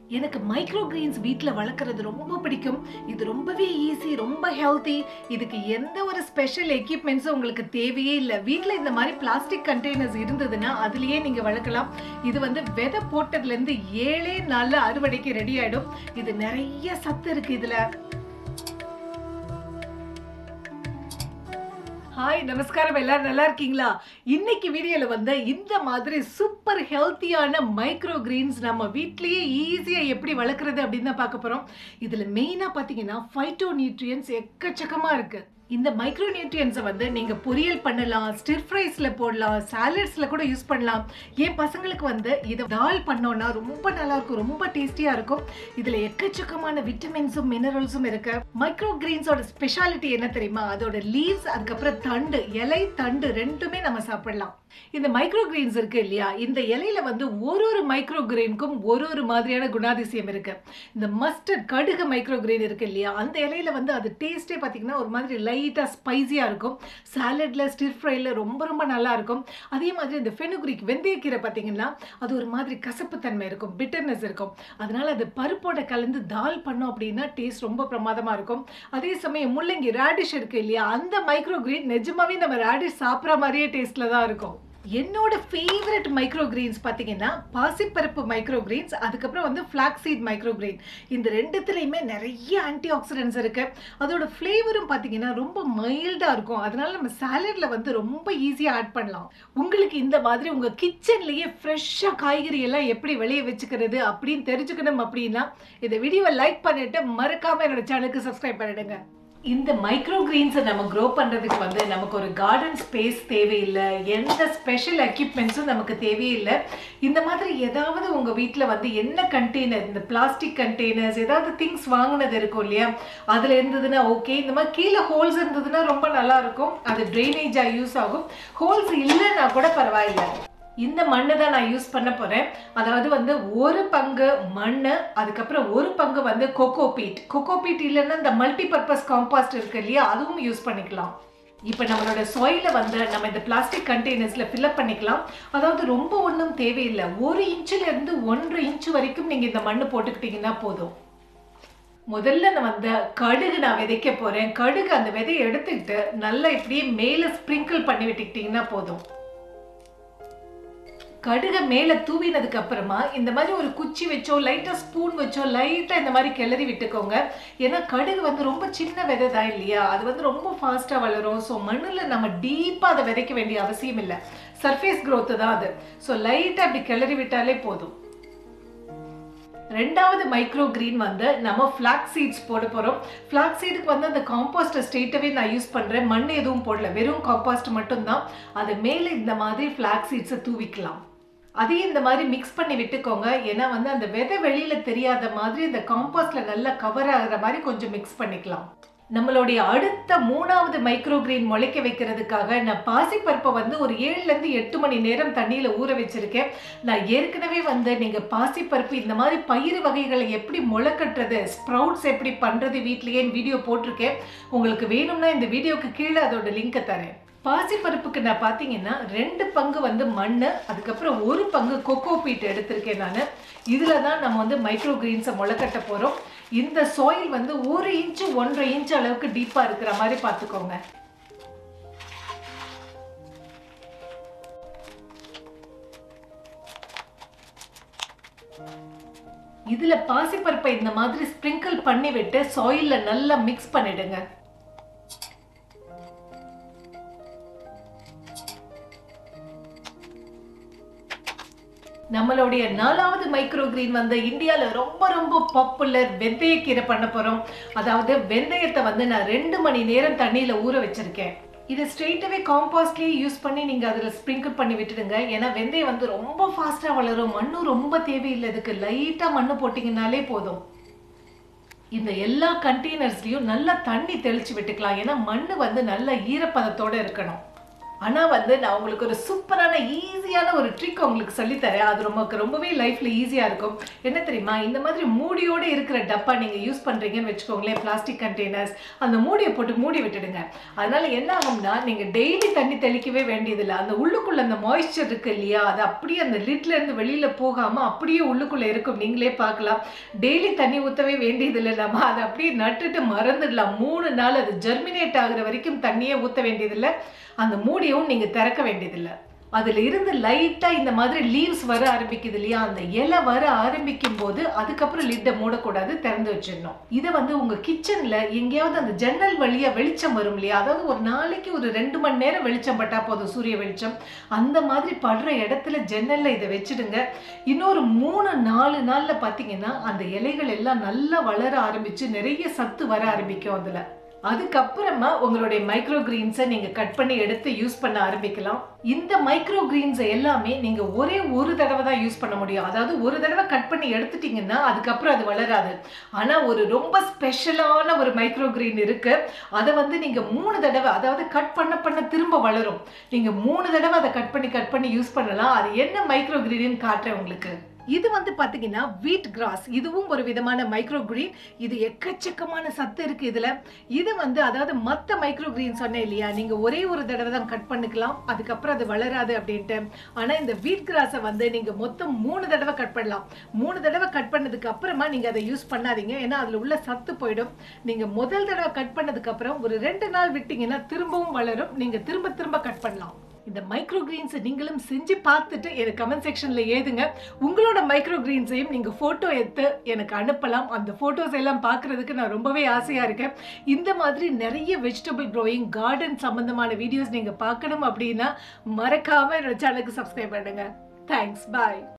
எனக்கு micro Green's வீட்டில் வளர்க்குறது ரொம்ப பிடிக்கும் இது ரொம்பவே ஈஸி ரொம்ப ஹெல்த்தி இதுக்கு எந்த ஒரு ஸ்பெஷல் எக்யூப்மெண்ட்ஸும் உங்களுக்கு தேவையே இல்லை வீட்டில் இந்த மாதிரி பிளாஸ்டிக் கண்டெய்னர்ஸ் இருந்ததுன்னா அதுலேயே நீங்கள் வளர்க்கலாம் இது வந்து விதை போட்டதுலேருந்து ஏழே நாளில் அறுவடைக்கு ரெடி ஆகிடும் இது நிறைய சத்து இருக்கு இதில் ஹாய் நமஸ்காரம் எல்லாரும் நல்லா இருக்கீங்களா இன்னைக்கு வீடியோல வந்து இந்த மாதிரி சூப்பர் ஹெல்த்தியான மைக்ரோ கிரீன்ஸ் நம்ம வீட்லயே ஈஸியா எப்படி வளர்க்குறது அப்படின்னு தான் பார்க்க போறோம் இதுல மெயினா பாத்தீங்கன்னா ஃபைட்டோ நியூட்ரியன்ஸ் எக்கச்சக்கமா இருக்கு இந்த மைக்ரோ நியூட்ரியன்ஸை வந்து நீங்க பொரியல் பண்ணலாம் ஸ்டிர் ஃப்ரைஸ்ல போடலாம் சாலட்ஸ்ல கூட யூஸ் பண்ணலாம் என் பசங்களுக்கு வந்து இதை தால் பண்ணோம்னா ரொம்ப நல்லா இருக்கும் ரொம்ப டேஸ்டியா இருக்கும் இதுல எக்கச்சக்கமான விட்டமின்ஸும் மினரல்ஸும் இருக்கு மைக்ரோ கிரீன்ஸோட ஸ்பெஷாலிட்டி என்ன தெரியுமா அதோட லீவ்ஸ் அதுக்கப்புறம் தண்டு இலை தண்டு ரெண்டுமே நம்ம சாப்பிடலாம் இந்த மைக்ரோ கிரீன்ஸ் இருக்கு இல்லையா இந்த இலையில வந்து ஒரு ஒரு மைக்ரோ கிரீனுக்கும் ஒரு ஒரு மாதிரியான குணாதிசயம் இருக்கு இந்த மஸ்டர்ட் கடுகு மைக்ரோ கிரீன் இருக்கு இல்லையா அந்த இலையில வந்து அது டேஸ்டே பார்த்தீங்கன்னா ஒரு மாதிரி லைட்டாக ஸ்பைசியாக இருக்கும் சாலட்ல ஸ்டிர் ஃப்ரைல ரொம்ப ரொம்ப நல்லா இருக்கும் அதே மாதிரி இந்த ஃபெனுக்ரிக் வெந்தயக்கீரை பார்த்தீங்கன்னா அது ஒரு மாதிரி கசப்பு தன்மை இருக்கும் பிட்டர்னஸ் இருக்கும் அதனால அது பருப்போட கலந்து தால் பண்ணோம் அப்படின்னா டேஸ்ட் ரொம்ப பிரமாதமாக இருக்கும் அதே சமயம் முள்ளங்கி ரேடிஷ் இருக்கு இல்லையா அந்த மைக்ரோ கிரீன் நிஜமாவே நம்ம ரேடிஷ் சாப்பிட்ற மாதிரியே டேஸ்ட்ல தான் இருக்கும் என்னோட ஃபேவரட் மைக்ரோ கிரீன்ஸ் பார்த்தீங்கன்னா பாசிப்பருப்பு மைக்ரோ கிரீன்ஸ் அதுக்கப்புறம் வந்து ஃப்ளாக்ஸீட் மைக்ரோ கிரீன் இந்த ரெண்டுத்துலேயுமே நிறைய ஆன்டி ஆக்சிடென்ட்ஸ் இருக்கு அதோட ஃப்ளேவரும் பார்த்தீங்கன்னா ரொம்ப மைல்டாக இருக்கும் அதனால நம்ம சாலட்ல வந்து ரொம்ப ஈஸியாக ஆட் பண்ணலாம் உங்களுக்கு இந்த மாதிரி உங்கள் கிச்சன்லேயே ஃப்ரெஷ்ஷாக காய்கறி எல்லாம் எப்படி விளைய வச்சுக்கிறது அப்படின்னு தெரிஞ்சுக்கணும் அப்படின்னா இந்த வீடியோவை லைக் பண்ணிட்டு மறக்காம என்னோட சேனலுக்கு சப்ஸ்கிரைப் பண்ணிடுங்க இந்த மைக்ரோ கிரீன்ஸை நம்ம க்ரோ பண்ணுறதுக்கு வந்து நமக்கு ஒரு கார்டன் ஸ்பேஸ் தேவையில்லை எந்த ஸ்பெஷல் எக்யூப்மெண்ட்ஸும் நமக்கு தேவையில்லை இந்த மாதிரி ஏதாவது உங்கள் வீட்டில் வந்து என்ன கண்டெய்னர் இந்த பிளாஸ்டிக் கண்டெய்னர்ஸ் ஏதாவது திங்ஸ் வாங்கினது இருக்கும் இல்லையா அதில் இருந்ததுன்னா ஓகே இந்த மாதிரி கீழே ஹோல்ஸ் இருந்ததுன்னா ரொம்ப நல்லா இருக்கும் அது ட்ரைனேஜாக யூஸ் ஆகும் ஹோல்ஸ் இல்லைன்னா கூட பரவாயில்லை இந்த மண்ணு தான் நான் யூஸ் பண்ண போறேன் அதாவது வந்து ஒரு பங்கு மண் அதுக்கப்புறம் ஒரு பங்கு வந்து கொக்கோ பீட் கொக்கோ பீட் இல்லைன்னா இந்த மல்டி பர்பஸ் காம்பாஸ்ட் இருக்கு இல்லையா அதுவும் யூஸ் பண்ணிக்கலாம் இப்போ நம்மளோட சாயில வந்து நம்ம இந்த பிளாஸ்டிக் கண்டெய்னர்ஸ்ல ஃபில்அப் பண்ணிக்கலாம் அதாவது ரொம்ப ஒன்றும் தேவையில்லை ஒரு இன்ச்சுல இருந்து ஒன்றரை இன்ச்சு வரைக்கும் நீங்க இந்த மண்ணு போட்டுக்கிட்டீங்கன்னா போதும் முதல்ல நான் வந்து கடுகு நான் விதைக்க போறேன் கடுகு அந்த விதையை எடுத்துக்கிட்டு நல்லா இப்படியே மேலே ஸ்ப்ரிங்கிள் பண்ணி விட்டுக்கிட்டீங்கன்னா போதும் கடுகை மேலே தூவினதுக்கு அப்புறமா இந்த மாதிரி ஒரு குச்சி வச்சோ லைட்டாக ஸ்பூன் வச்சோ லைட்டாக இந்த மாதிரி கிளறி விட்டுக்கோங்க ஏன்னா கடுகு வந்து ரொம்ப சின்ன விதை தான் இல்லையா அது வந்து ரொம்ப ஃபாஸ்ட்டாக வளரும் ஸோ மண்ணில் நம்ம டீப்பாக அதை விதைக்க வேண்டிய அவசியம் இல்லை சர்ஃபேஸ் growth தான் அது ஸோ லைட்டாக அப்படி கிளறி விட்டாலே போதும் ரெண்டாவது மைக்ரோ கிரீன் வந்து நம்ம ஃப்ளாக் சீட்ஸ் போட போகிறோம் ஃப்ளாக் சீடுக்கு வந்து அந்த காம்போஸ்ட் ஸ்டேட்டவே நான் யூஸ் பண்ணுறேன் மண் எதுவும் போடல வெறும் காம்போஸ்ட் மட்டும்தான் அது மேலே இந்த மாதிரி ஃப்ளாக் சீட்ஸை தூவிக்கலாம் அதையும் இந்த மாதிரி மிக்ஸ் பண்ணி விட்டுக்கோங்க ஏன்னா வந்து அந்த விதை வெளியில தெரியாத மாதிரி இந்த காம்போஸ்ட்ல நல்லா கவர் ஆகுற மாதிரி கொஞ்சம் மிக்ஸ் பண்ணிக்கலாம் நம்மளுடைய அடுத்த மூணாவது மைக்ரோ கிரீன் முளைக்க வைக்கிறதுக்காக நான் பாசிப்பருப்பை வந்து ஒரு ஏழுலேருந்து எட்டு மணி நேரம் தண்ணியில் ஊற வச்சிருக்கேன் நான் ஏற்கனவே வந்து நீங்கள் பாசிப்பருப்பு இந்த மாதிரி பயிறு வகைகளை எப்படி முளைக்கட்டுறது ஸ்ப்ரவுட்ஸ் எப்படி பண்ணுறது வீட்லேயே வீடியோ போட்டிருக்கேன் உங்களுக்கு வேணும்னா இந்த வீடியோக்கு கீழே அதோட லிங்கை தரேன் பாசிப்பருப்புக்கு நான் பார்த்தீங்கன்னா ரெண்டு பங்கு வந்து மண் அதுக்கப்புறம் ஒரு பங்கு கொக்கோ பீட் எடுத்திருக்கேன் நான் இதில் தான் நம்ம வந்து மைக்ரோ கிரீன்ஸை முளைக்கட்ட போகிறோம் இந்த சாயில் வந்து ஒரு இன்ச்சு ஒன்றரை இன்ச் அளவுக்கு டீப்பாக இருக்கிற மாதிரி பார்த்துக்கோங்க இதுல பாசிப்பருப்பை இந்த மாதிரி ஸ்ப்ரிங்கிள் பண்ணி விட்டு சாயில்ல நல்லா மிக்ஸ் பண்ணிடுங்க நம்மளுடைய நாலாவது மைக்ரோ கிரீன் வந்து இந்தியாவில் ரொம்ப ரொம்ப பாப்புலர் வெந்தயக்கீரை பண்ண போகிறோம் அதாவது வெந்தயத்தை வந்து நான் ரெண்டு மணி நேரம் தண்ணியில் ஊற வச்சிருக்கேன் இதை ஸ்ட்ரெயிட்டாகவே காம்பாஸ்ட்லேயே யூஸ் பண்ணி நீங்கள் அதில் ஸ்ப்ரிங்கிள் பண்ணி விட்டுடுங்க ஏன்னா வெந்தயம் வந்து ரொம்ப ஃபாஸ்ட்டாக வளரும் மண்ணும் ரொம்ப தேவையில்லை இதுக்கு லைட்டாக மண்ணு போட்டிங்கனாலே போதும் இந்த எல்லா கண்டெய்னர்ஸ்லையும் நல்லா தண்ணி தெளிச்சு விட்டுக்கலாம் ஏன்னா மண் வந்து நல்ல ஈரப்பதத்தோடு இருக்கணும் ஆனா வந்து நான் உங்களுக்கு ஒரு சூப்பரான ஈஸியான ஒரு ட்ரிக் உங்களுக்கு சொல்லித்தரேன் அது ரொம்ப ரொம்பவே லைஃப்ல ஈஸியா இருக்கும் என்ன தெரியுமா இந்த மாதிரி மூடியோட இருக்கிற டப்பா நீங்க யூஸ் பண்றீங்கன்னு வச்சுக்கோங்களேன் பிளாஸ்டிக் கண்டெய்னர்ஸ் அந்த மூடியை போட்டு மூடி விட்டுடுங்க அதனால என்ன ஆகும்னா நீங்க டெய்லி தண்ணி தெளிக்கவே வேண்டியதில்லை அந்த உள்ளுக்குள்ள அந்த மாய்ஸ்சர் இருக்கு இல்லையா அது அப்படியே அந்த லிட்ல இருந்து வெளியில போகாம அப்படியே உள்ளுக்குள்ள இருக்கும் நீங்களே பார்க்கலாம் டெய்லி தண்ணி ஊற்றவே வேண்டியதில்லை நம்ம அதை அப்படியே நட்டுட்டு மறந்துடலாம் மூணு நாள் அது ஜெர்மினேட் ஆகுற வரைக்கும் தண்ணியே ஊற்ற வேண்டியதில்லை அந்த மூடியும் நீங்க திறக்க வேண்டியதில்லை அதுல இருந்து லைட்டா இந்த மாதிரி லீவ்ஸ் வர ஆரம்பிக்குது இல்லையா அந்த இலை வர ஆரம்பிக்கும் போது அதுக்கப்புறம் லிட்டை மூடக்கூடாது திறந்து வச்சிடணும் இதை வந்து உங்க கிச்சன்ல எங்கேயாவது அந்த ஜன்னல் வழியா வெளிச்சம் வரும் இல்லையா அதாவது ஒரு நாளைக்கு ஒரு ரெண்டு மணி நேரம் வெளிச்சம் பட்டா போதும் சூரிய வெளிச்சம் அந்த மாதிரி படுற இடத்துல ஜன்னல்ல இதை வச்சிடுங்க இன்னொரு மூணு நாலு நாள்ல பாத்தீங்கன்னா அந்த இலைகள் எல்லாம் நல்லா வளர ஆரம்பிச்சு நிறைய சத்து வர ஆரம்பிக்கும் அதுல அதுக்கப்புறமா உங்களுடைய மைக்ரோ கிரீன்ஸை நீங்க கட் பண்ணி எடுத்து யூஸ் பண்ண ஆரம்பிக்கலாம் இந்த மைக்ரோ கிரீன்ஸை எல்லாமே நீங்க ஒரே ஒரு தடவை தான் யூஸ் பண்ண முடியும் அதாவது ஒரு தடவை கட் பண்ணி எடுத்துட்டீங்கன்னா அதுக்கப்புறம் அது வளராது ஆனா ஒரு ரொம்ப ஸ்பெஷலான ஒரு மைக்ரோ கிரீன் இருக்கு அதை வந்து நீங்க மூணு தடவை அதாவது கட் பண்ண பண்ண திரும்ப வளரும் நீங்க மூணு தடவை அதை கட் பண்ணி கட் பண்ணி யூஸ் பண்ணலாம் அது என்ன மைக்ரோ கிரீன் காட்டுறேன் உங்களுக்கு இது வந்து பாத்தீங்கன்னா வீட் கிராஸ் இதுவும் ஒரு விதமான மைக்ரோ கிரீன் இது எக்கச்சக்கமான சத்து இருக்கு இதுல இது வந்து அதாவது மத்த மைக்ரோ கிரீன் சொன்னேன் இல்லையா நீங்க ஒரே ஒரு தடவை தான் கட் பண்ணிக்கலாம் அதுக்கப்புறம் அது வளராது அப்படின்ட்டு ஆனா இந்த வீட் கிராஸை வந்து நீங்க மொத்தம் மூணு தடவை கட் பண்ணலாம் மூணு தடவை கட் பண்ணதுக்கு அப்புறமா நீங்க அதை யூஸ் பண்ணாதீங்க ஏன்னா அதுல உள்ள சத்து போயிடும் நீங்க முதல் தடவை கட் பண்ணதுக்கு அப்புறம் ஒரு ரெண்டு நாள் விட்டீங்கன்னா திரும்பவும் வளரும் நீங்க திரும்ப திரும்ப கட் பண்ணலாம் இந்த மைக்ரோ கிரீன்ஸ் நீங்களும் செஞ்சு பார்த்துட்டு எனக்கு கமெண்ட் செக்ஷன்ல ஏதுங்க உங்களோட மைக்ரோ கிரீன்ஸையும் நீங்க போட்டோ எடுத்து எனக்கு அனுப்பலாம் அந்த போட்டோஸ் எல்லாம் பார்க்கிறதுக்கு நான் ரொம்பவே ஆசையா இருக்கேன் இந்த மாதிரி நிறைய வெஜிடபிள் க்ரோயிங் கார்டன் சம்பந்தமான வீடியோஸ் நீங்க பார்க்கணும் அப்படின்னா மறக்காம என்னோட சேனலுக்கு சப்ஸ்கிரைப் பண்ணுங்க தேங்க்ஸ் பாய்